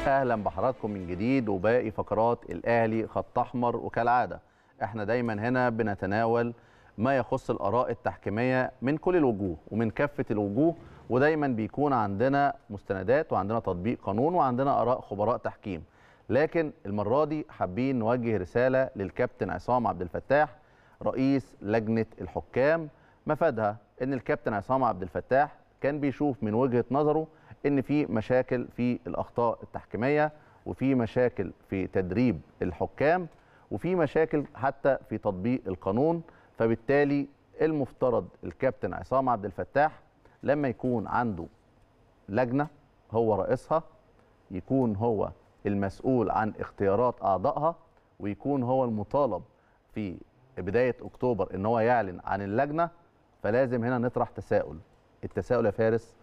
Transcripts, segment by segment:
اهلا بحضراتكم من جديد وباقي فقرات الاهلي خط احمر وكالعاده احنا دايما هنا بنتناول ما يخص الاراء التحكيميه من كل الوجوه ومن كافه الوجوه ودايما بيكون عندنا مستندات وعندنا تطبيق قانون وعندنا اراء خبراء تحكيم لكن المره دي حابين نوجه رساله للكابتن عصام عبد الفتاح رئيس لجنه الحكام مفادها ان الكابتن عصام عبد الفتاح كان بيشوف من وجهه نظره ان في مشاكل في الاخطاء التحكيميه وفي مشاكل في تدريب الحكام وفي مشاكل حتى في تطبيق القانون فبالتالي المفترض الكابتن عصام عبد الفتاح لما يكون عنده لجنه هو رئيسها يكون هو المسؤول عن اختيارات اعضائها ويكون هو المطالب في بدايه اكتوبر ان هو يعلن عن اللجنه فلازم هنا نطرح تساؤل التساؤل يا فارس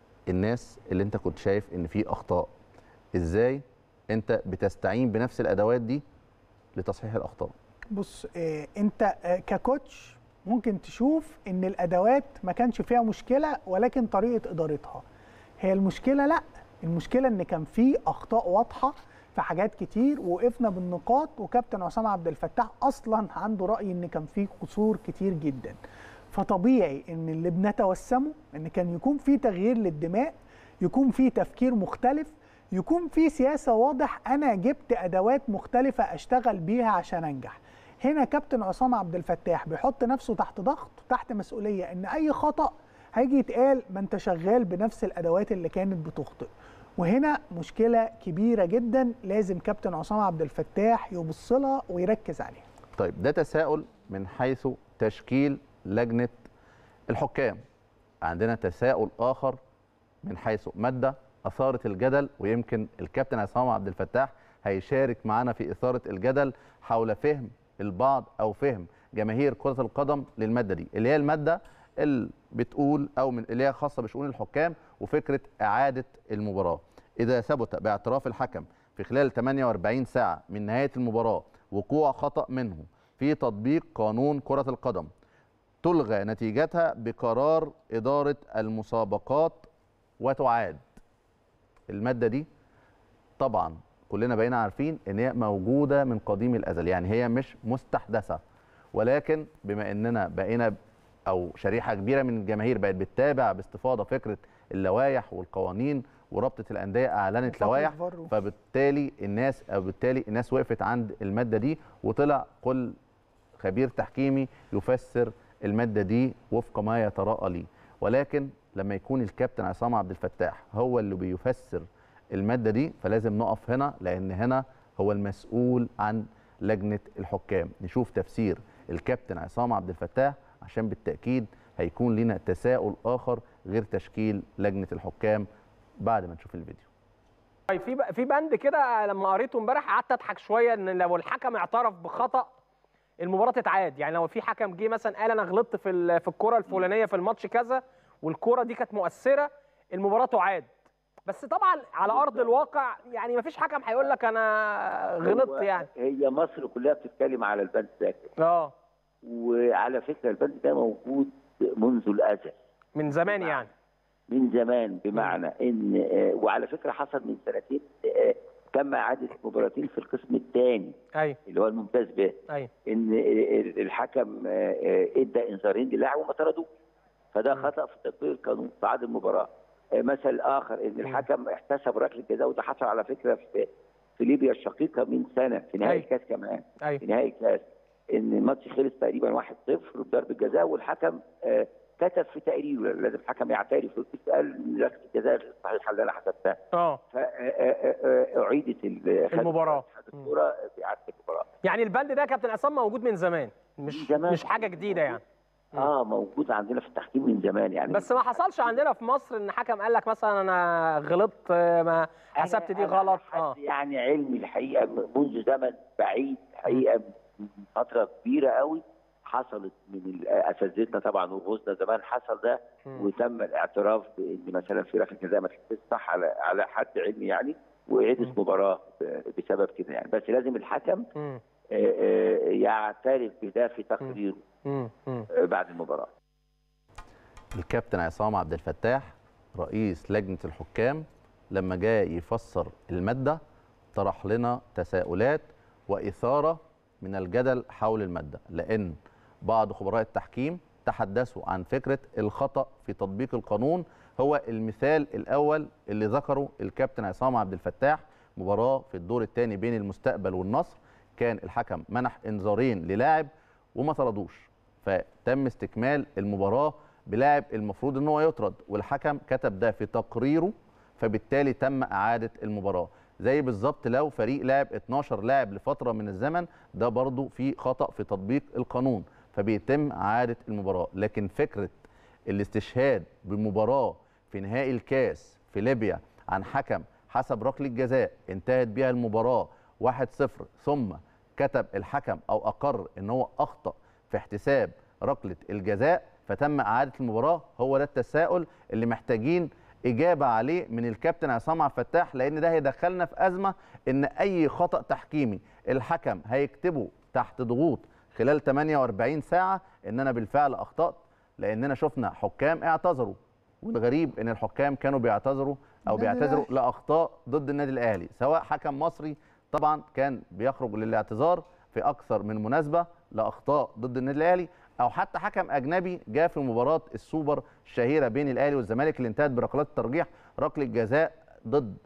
الناس اللي انت كنت شايف ان في اخطاء ازاي انت بتستعين بنفس الادوات دي لتصحيح الاخطاء بص آه انت آه ككوتش ممكن تشوف ان الادوات ما كانش فيها مشكله ولكن طريقه ادارتها هي المشكله لا المشكله ان كان في اخطاء واضحه في حاجات كتير وقفنا بالنقاط وكابتن عصام عبد الفتاح اصلا عنده راي ان كان في قصور كتير جدا فطبيعي ان اللي بنتوسمه ان كان يكون في تغيير للدماء يكون في تفكير مختلف يكون في سياسه واضح انا جبت ادوات مختلفه اشتغل بيها عشان انجح هنا كابتن عصام عبد الفتاح بيحط نفسه تحت ضغط تحت مسؤوليه ان اي خطا هيجي يتقال ما انت شغال بنفس الادوات اللي كانت بتخطئ وهنا مشكله كبيره جدا لازم كابتن عصام عبد الفتاح يبص لها ويركز عليها طيب ده تساؤل من حيث تشكيل لجنه الحكام عندنا تساؤل اخر من حيث ماده اثارت الجدل ويمكن الكابتن عصام عبد الفتاح هيشارك معنا في اثاره الجدل حول فهم البعض او فهم جماهير كره القدم للماده دي اللي هي الماده اللي بتقول او من اللي هي خاصه بشؤون الحكام وفكره اعاده المباراه اذا ثبت باعتراف الحكم في خلال 48 ساعه من نهايه المباراه وقوع خطا منه في تطبيق قانون كره القدم تلغى نتيجتها بقرار اداره المسابقات وتعاد الماده دي طبعا كلنا بقينا عارفين ان هي موجوده من قديم الازل يعني هي مش مستحدثه ولكن بما اننا بقينا او شريحه كبيره من الجماهير بقت بتتابع باستفاضه فكره اللوائح والقوانين ورابطه الانديه اعلنت لوائح فبالتالي الناس او بالتالي الناس وقفت عند الماده دي وطلع كل خبير تحكيمي يفسر الماده دي وفق ما يتراءى ليه ولكن لما يكون الكابتن عصام عبد الفتاح هو اللي بيفسر الماده دي فلازم نقف هنا لان هنا هو المسؤول عن لجنه الحكام نشوف تفسير الكابتن عصام عبد الفتاح عشان بالتاكيد هيكون لنا تساؤل اخر غير تشكيل لجنه الحكام بعد ما نشوف الفيديو طيب في في بند كده لما قريته امبارح قعدت اضحك شويه ان لو الحكم اعترف بخطا المباراه تتعاد يعني لو في حكم جه مثلا قال انا غلطت في في الكره الفلانيه في الماتش كذا والكره دي كانت مؤثره المباراه تعاد بس طبعا على ارض الواقع يعني ما فيش حكم هيقول لك انا غلطت يعني هي مصر كلها بتتكلم على البند ده اه وعلى فكره البند ده موجود منذ الازل من زمان يعني من زمان بمعنى ان وعلى فكره حصل من سنتين تم اعاده مباراتين في القسم الثاني ايوه اللي هو الممتاز به ايوه ان الحكم ادى انذارين للاعب وما طردوه فده خطا في تطبيق القانون بعد المباراه مثل اخر ان الحكم احتسب ركله جزاء وده حصل على فكره في في ليبيا الشقيقه من سنه في نهائي الكاس كمان أيوة. في نهائي الكاس ان الماتش خلص تقريبا 1-0 بضربه جزاء والحكم آه كتب في تقريره لازم الحكم يعترف قال ركله الجزاء الصحيحه اللي انا حسبتها اه فاعيدت المباراه الكوره باعاده المباراه يعني البند ده يا كابتن عصام موجود من زمان مش زمان. مش حاجه جديده يعني اه موجود عندنا في التحكيم من زمان يعني بس ما حصلش عندنا في مصر ان حكم قال لك مثلا انا غلطت ما حسبت دي غلط اه يعني علمي الحقيقه منذ زمن بعيد الحقيقه من فتره كبيره قوي حصلت من اساتذتنا طبعا وغوصنا زمان حصل ده وتم الاعتراف بان مثلا في ركله جزاء ما تحسبش صح على على حد علمي يعني وعيدت مباراه بسبب كده يعني بس لازم الحكم يعترف بده في تقريره بعد المباراه الكابتن عصام عبد الفتاح رئيس لجنه الحكام لما جاء يفسر الماده طرح لنا تساؤلات واثاره من الجدل حول الماده لان بعض خبراء التحكيم تحدثوا عن فكره الخطا في تطبيق القانون هو المثال الاول اللي ذكره الكابتن عصام عبد الفتاح مباراه في الدور الثاني بين المستقبل والنصر كان الحكم منح انذارين للاعب وما طردوش فتم استكمال المباراه بلاعب المفروض ان هو يطرد والحكم كتب ده في تقريره فبالتالي تم اعاده المباراه زي بالظبط لو فريق لعب 12 لاعب لفتره من الزمن ده برضو في خطا في تطبيق القانون فبيتم اعاده المباراه لكن فكره الاستشهاد بمباراه في نهائي الكاس في ليبيا عن حكم حسب ركله جزاء انتهت بها المباراه 1-0 ثم كتب الحكم او اقر ان هو اخطا في احتساب ركله الجزاء فتم اعاده المباراه هو ده التساؤل اللي محتاجين اجابه عليه من الكابتن عصام عبد الفتاح لان ده هيدخلنا في ازمه ان اي خطا تحكيمي الحكم هيكتبه تحت ضغوط خلال 48 ساعه ان انا بالفعل اخطات لاننا شفنا حكام اعتذروا والغريب ان الحكام كانوا بيعتذروا او النادي بيعتذروا الأهلي. لاخطاء ضد النادي الاهلي سواء حكم مصري طبعا كان بيخرج للاعتذار في اكثر من مناسبه لاخطاء ضد النادي الاهلي او حتى حكم اجنبي جاء في مباراه السوبر الشهيره بين الاهلي والزمالك اللي انتهت بركلات الترجيح ركله جزاء ضد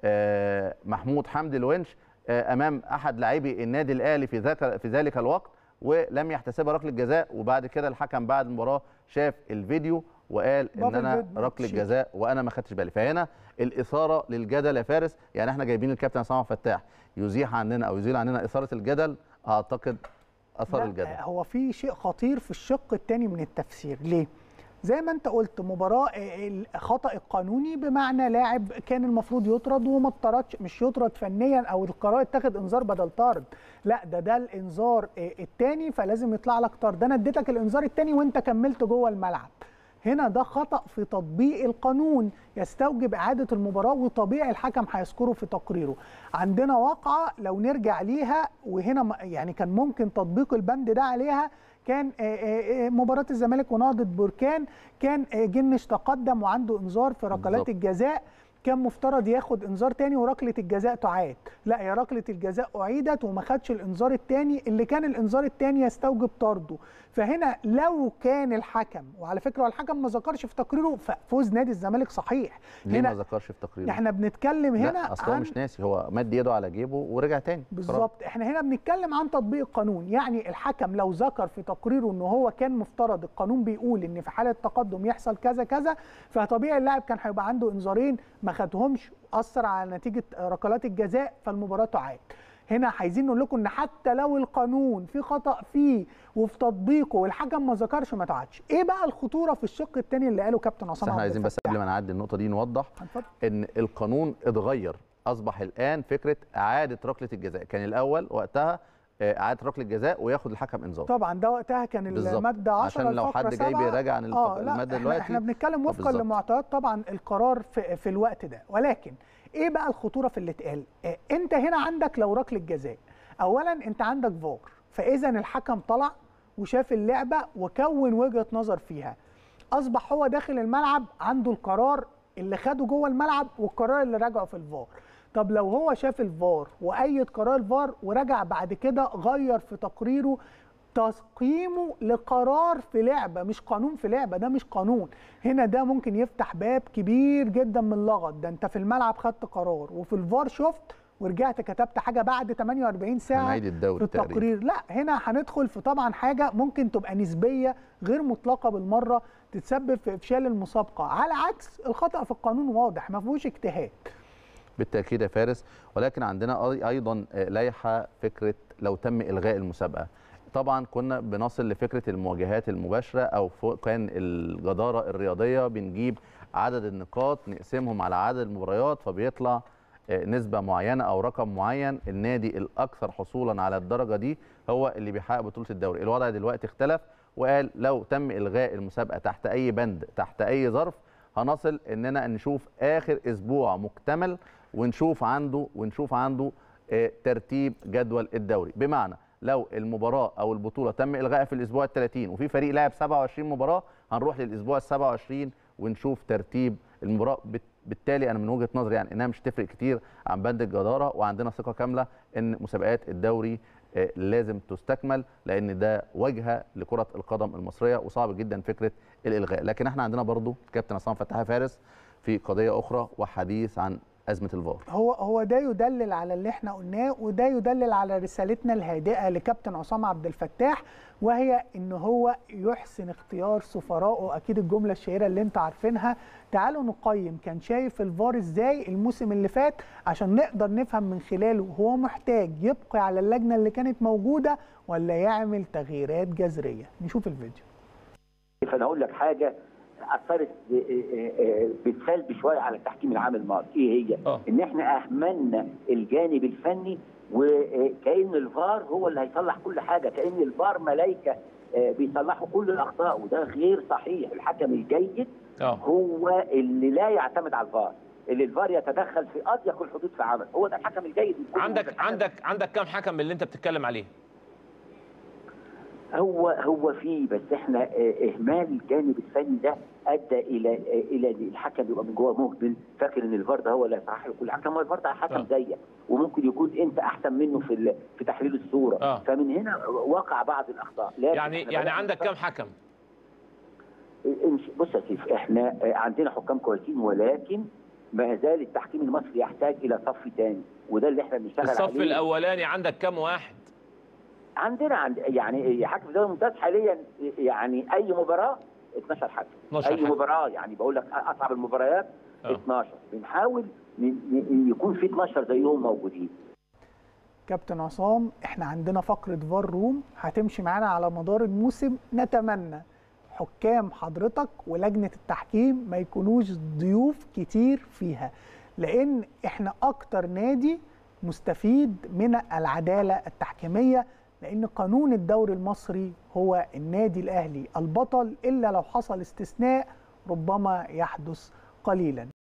آه، محمود حمدي الونش آه، امام احد لاعبي النادي الاهلي في ذاك في ذلك الوقت ولم يحتسبها ركله جزاء وبعد كده الحكم بعد المباراه شاف الفيديو وقال ان بابل انا فيديو ركله شيت. جزاء وانا ما خدتش بالي فهنا الاثاره للجدل يا فارس يعني احنا جايبين الكابتن عصام عبد الفتاح يزيح عننا او يزيل عننا اثاره الجدل اعتقد اثار لا، الجدل هو في شيء خطير في الشق الثاني من التفسير ليه زي ما انت قلت مباراه آه، الخطا القانوني بمعنى لاعب كان المفروض يطرد وما اتطردش مش يطرد فنيا او القرار اتخذ انذار بدل طرد لا ده ده الانذار الثاني فلازم يطلع لك طرد انا اديتك الانذار الثاني وانت كملت جوه الملعب هنا ده خطأ في تطبيق القانون يستوجب إعادة المباراة وطبيعي الحكم هيذكره في تقريره عندنا واقعة لو نرجع ليها وهنا م- يعني كان ممكن تطبيق البند ده عليها كان آه، آه، آه، مباراة الزمالك ونهضة بركان كان آه، جنش تقدم وعنده انذار في ركلات بالظبط. الجزاء كان مفترض ياخد انذار تاني وركله الجزاء تعاد لا يا ركله الجزاء اعيدت وما خدش الانذار التاني اللي كان الانذار التاني يستوجب طرده فهنا لو كان الحكم وعلى فكره هو الحكم ما ذكرش في تقريره ففوز نادي الزمالك صحيح ليه ما هنا ذكرش في تقريره احنا بنتكلم هنا لا اصل هو عن مش ناسي هو مد ايده على جيبه ورجع تاني خلاص. بالظبط احنا هنا بنتكلم عن تطبيق القانون يعني الحكم لو ذكر في تقريره ان هو كان مفترض القانون بيقول ان في حاله تقدم يحصل كذا كذا فطبيعي اللاعب كان هيبقى عنده انذارين ما خدهمش اثر على نتيجه ركلات الجزاء فالمباراه تعاد هنا عايزين نقول لكم ان حتى لو القانون في خطا فيه وفي تطبيقه والحكم ما ذكرش ما تعادش ايه بقى الخطوره في الشق الثاني اللي قاله كابتن بس عصام احنا عبد عايزين بس الفتاح؟ قبل ما نعدي النقطه دي نوضح اتفضل. ان القانون اتغير اصبح الان فكره اعاده ركله الجزاء كان الاول وقتها آه، اعاده ركله الجزاء وياخد الحكم انذار طبعا ده وقتها كان بالظبط. الماده 10 عشان لو الفقرة حد جاي سبعة. بيراجع عن الفق- آه لا المادة احنا, دلوقتي. احنا بنتكلم آه وفقا بالظبط. لمعطيات طبعا القرار في, في الوقت ده ولكن ايه بقى الخطوره في اللي اتقال آه انت هنا عندك لو ركله جزاء اولا انت عندك فار فاذا الحكم طلع وشاف اللعبه وكون وجهه نظر فيها اصبح هو داخل الملعب عنده القرار اللي خده جوه الملعب والقرار اللي راجعه في الفار طب لو هو شاف الفار وايد قرار الفار ورجع بعد كده غير في تقريره تقييمه لقرار في لعبه مش قانون في لعبه ده مش قانون هنا ده ممكن يفتح باب كبير جدا من اللغط ده انت في الملعب خدت قرار وفي الفار شفت ورجعت كتبت حاجه بعد 48 ساعه هنعيد الدوري في تقريبا. التقرير لا هنا هندخل في طبعا حاجه ممكن تبقى نسبيه غير مطلقه بالمره تتسبب في افشال المسابقه على عكس الخطا في القانون واضح ما فيهوش اجتهاد بالتاكيد يا فارس ولكن عندنا أي- ايضا آه، لائحه فكره لو تم الغاء المسابقه طبعا كنا بنصل لفكره المواجهات المباشره او فوق كان الجداره الرياضيه بنجيب عدد النقاط نقسمهم على عدد المباريات فبيطلع آه، نسبه معينه او رقم معين النادي الاكثر حصولا على الدرجه دي هو اللي بيحقق بطوله الدوري الوضع دلوقتي اختلف وقال لو تم الغاء المسابقه تحت اي بند تحت اي ظرف هنصل اننا نشوف اخر اسبوع مكتمل ونشوف عنده ونشوف عنده آه، ترتيب جدول الدوري بمعنى لو المباراه او البطوله تم الغائها في الاسبوع ال 30 وفي فريق لعب 27 مباراه هنروح للاسبوع ال 27 ونشوف ترتيب المباراه بت- بالتالي انا من وجهه نظري يعني انها مش تفرق كتير عن بند الجداره وعندنا ثقه كامله ان مسابقات الدوري آه، لازم تستكمل لان ده واجهه لكره القدم المصريه وصعب جدا فكره الالغاء لكن احنا عندنا برضو كابتن عصام فتحي فارس في قضيه اخرى وحديث عن ازمه الفار هو هو ده يدلل على اللي احنا قلناه وده يدلل على رسالتنا الهادئه لكابتن عصام عبد الفتاح وهي ان هو يحسن اختيار سفرائه اكيد الجمله الشهيره اللي انتوا عارفينها تعالوا نقيم كان شايف الفار ازاي الموسم اللي فات عشان نقدر نفهم من خلاله هو محتاج يبقي على اللجنه اللي كانت موجوده ولا يعمل تغييرات جذريه نشوف الفيديو فانا اقول لك حاجه اثرت ب- بالسلب شويه على التحكيم العام الماضي ايه هي؟ آه. ان احنا اهملنا الجانب الفني وكأن الفار هو اللي هيصلح كل حاجه كأن الفار ملائكه آه، بيصلحوا كل الاخطاء وده غير صحيح الحكم الجيد اه هو اللي لا يعتمد على الفار اللي الفار يتدخل في اضيق الحدود في عمل هو ده الحكم الجيد الكل عندك الحكم عندك عندك كام حكم من اللي انت بتتكلم عليه هو هو فيه بس احنا اه، اهمال الجانب الفني ده ادى الى اه، الى ان الحكم يبقى من جوه مهمل فاكر ان الفار ده هو اللي هيصحح له كل حاجه ما الفار ده حكم آه. زيك وممكن يكون انت احسن منه في ال- في تحليل الصوره آه. فمن هنا وقع بعض الاخطاء لكن يعني إحنا يعني بدأنا عندك نفكر- كام حكم إن- بص يا سيف احنا اه، عندنا حكام كويسين ولكن ما زال التحكيم المصري يحتاج الى صف ثاني وده اللي احنا بنشتغل الصف عليه الاولاني عندك كام واحد عندنا عند يعني حكم الدوري الممتاز حاليا يعني اي مباراه 12 حكم 12 اي حكم. مباراه يعني بقول لك اصعب المباريات آه. 12 بنحاول ن- ن- يكون في 12 زيهم موجودين كابتن عصام احنا عندنا فقره فار روم هتمشي معانا على مدار الموسم نتمنى حكام حضرتك ولجنه التحكيم ما يكونوش ضيوف كتير فيها لان احنا اكتر نادي مستفيد من العداله التحكيميه لان قانون الدوري المصري هو النادي الاهلي البطل الا لو حصل استثناء ربما يحدث قليلا